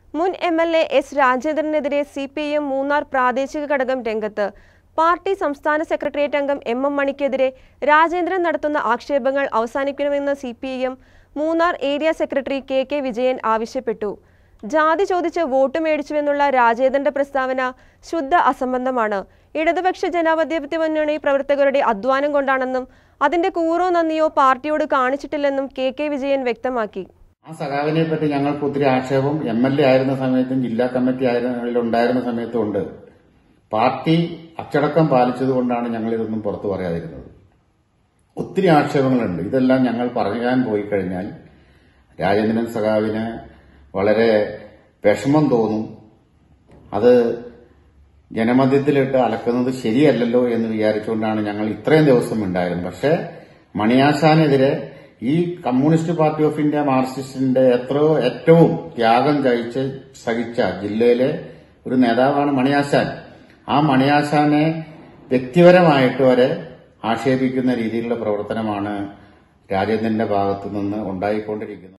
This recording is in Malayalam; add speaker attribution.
Speaker 1: മുൻ എം എൽ എ എസ് രാജേന്ദ്രനെതിരെ C P I M Munnar പ്രാദേശിക ഘടകം രംഗത്ത് പാർട്ടി സംസ്ഥാന സെക്രട്ടേറിയറ്റ് അംഗം എം എം മണിക്കെതിരെ രാജേന്ദ്രൻ നടത്തുന്ന ആക്ഷേപങ്ങൾ അവസാനിക്കണമെന്ന് C P I M Munnar area secretary K K Vijayan ആവശ്യപ്പെട്ടു ജാതി ചോദിച്ച് വോട്ട് മേടിച്ചുവെന്നുള്ള രാജേന്ദ്രന്റെ പ്രസ്താവന ശുദ്ധ അസംബന്ധമാണ് ഇടതുപക്ഷ ജനാധിപത്യ മുന്നണി പ്രവർത്തകരുടെ അധ്വാനം കൊണ്ടാണെന്നും അതിന്റെ കൂറോ നന്ദിയോ പാർട്ടിയോട് കാണിച്ചിട്ടില്ലെന്നും കെ കെ വിജയൻ വ്യക്തമാക്കി
Speaker 2: ആ സഖാവിനെ പറ്റി ഞങ്ങൾക്ക് ഒത്തിരി ആക്ഷേപം എം എൽ എ ആയിരുന്ന സമയത്തും ജില്ലാ കമ്മിറ്റി ആയിരുന്ന ഉണ്ടായിരുന്ന സമയത്തും ഉണ്ട് പാർട്ടി അച്ചടക്കം പാലിച്ചതുകൊണ്ടാണ് ഞങ്ങൾ ഇതൊന്നും പുറത്തു പറയാതിരുന്നത് ഒത്തിരി ആക്ഷേപങ്ങളുണ്ട് ഇതെല്ലാം ഞങ്ങൾ പറയാൻ പോയി കഴിഞ്ഞാൽ രാജേന്ദ്രൻ സഖാവിന് വളരെ വിഷമം തോന്നും അത് ജനമധ്യത്തിലിട്ട് അലക്കുന്നത് ശരിയല്ലല്ലോ എന്ന് വിചാരിച്ചുകൊണ്ടാണ് ഞങ്ങൾ ഇത്രയും ദിവസം ഉണ്ടായിരുന്നത് പക്ഷെ മണിയാശാനെതിരെ ഈ കമ്മ്യൂണിസ്റ്റ് പാർട്ടി ഓഫ് ഇന്ത്യ മാർക്സിസ്റ്റിന്റെ എത്രയോ ഏറ്റവും ത്യാഗം കഴിച്ച് സഹിച്ച ജില്ലയിലെ ഒരു നേതാവാണ് മണിയാശാൻ ആ മണിയാശാനെ വ്യക്തിപരമായിട്ട് വരെ ആക്ഷേപിക്കുന്ന രീതിയിലുള്ള പ്രവർത്തനമാണ് രാജേന്ദ്രന്റെ ഭാഗത്തു നിന്ന് ഉണ്ടായിക്കൊണ്ടിരിക്കുന്നത്